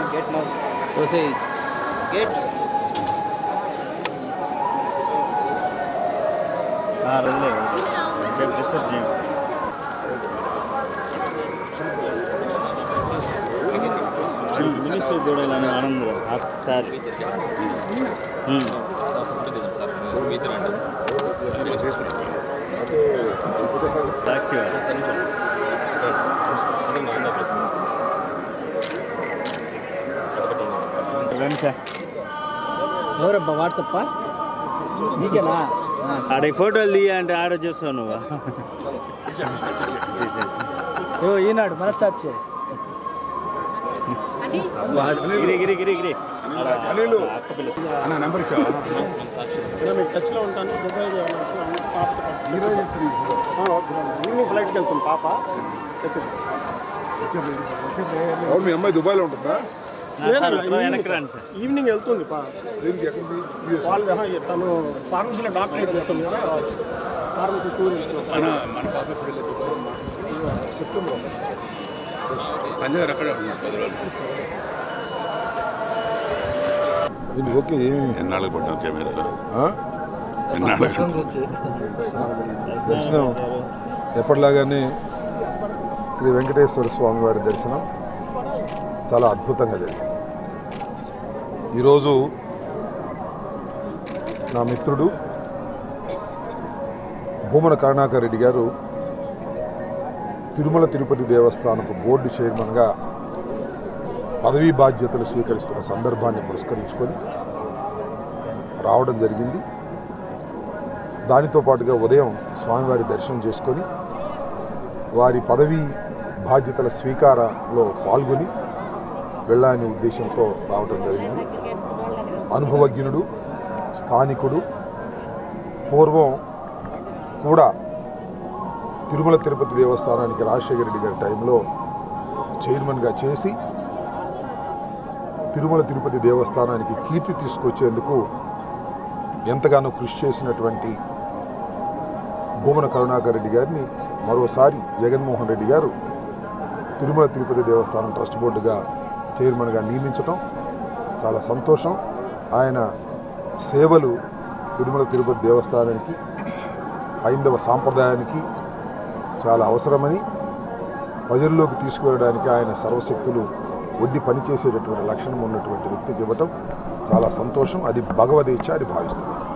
Gate now చూసి gate రోజులే రేపు డిస్టర్బ్ చేయండి మినిస్టర్ చూడాలని ఆనందం ఒకసారి సాక్షి రండి సార్ ఎవరబ్బా వాట్సప్ నీకేనా ఆడ ఫోటోలు తీయ అంటే ఆడ చూస్తావు నువ్వు ఓ ఈనాడు మన చాచి గిరి గిరి గిరి గిరి అక్క పిల్ల టచ్లో ఉంటాను ఈవినింగ్ ఫ్లైట్కి వెళ్తుంది పాప అవును మీ అమ్మాయి దుబాయ్లో ఉంటుందా వెనక్కి రండి సార్ ఈవినింగ్ వెళ్తుంది పా దీనికి ఎక్కడికి యూఎస్ వాళ్ళు ఆహా, తను ఫార్మసీలో డాక్టరేట్ చేస్తుంది కదా ఫార్మసీ టూర్ మన మన పాప ఎప్పుడు వెళ్ళేది? సెప్టెంబర్ పంజాబ్ అక్కడే ఉన్నాడు పది రోజులు దీనికి ఓకే ఏమి ఎన్నాళ్ళకి పడ్డాం కెమెరాలో ఆ? ఎన్నాళ్ళకి దర్శనం ఎప్పటిలాగానే శ్రీ వెంకటేశ్వర స్వామి వారి దర్శనం చాలా అద్భుతంగా జరిగింది ఈరోజు నా మిత్రుడు భూమన కరుణాకర్ రెడ్డి గారు తిరుమల తిరుపతి దేవస్థానపు బోర్డు చైర్మన్గా పదవీ బాధ్యతలు స్వీకరిస్తున్న సందర్భాన్ని పురస్కరించుకొని రావడం జరిగింది దానితో పాటుగా ఉదయం స్వామివారి దర్శనం చేసుకొని వారి పదవీ బాధ్యతల స్వీకారంలో పాల్గొని వెళ్ళాలనే ఉద్దేశంతో రావడం జరిగింది అనుభవజ్ఞుడు స్థానికుడు పూర్వం కూడా తిరుమల తిరుపతి దేవస్థానానికి రాజశేఖర రెడ్డి గారి టైంలో చైర్మన్గా చేసి తిరుమల తిరుపతి దేవస్థానానికి కీర్తి తీసుకొచ్చేందుకు ఎంతగానో కృషి చేసినటువంటి భూమన కరుణాకర్ రెడ్డి గారిని మరోసారి జగన్మోహన్ రెడ్డి గారు తిరుమల తిరుపతి దేవస్థానం ట్రస్ట్ బోర్డుగా చైర్మన్గా నియమించటం చాలా సంతోషం ఆయన సేవలు తిరుమల తిరుపతి దేవస్థానానికి హైందవ సాంప్రదాయానికి చాలా అవసరమని ప్రజల్లోకి తీసుకువెళ్ళడానికి ఆయన సర్వశక్తులు ఒడ్డి పనిచేసేటటువంటి లక్షణం ఉన్నటువంటి వ్యక్తికి ఇవ్వటం చాలా సంతోషం అది భగవదీచ్ఛ అని భావిస్తున్నాను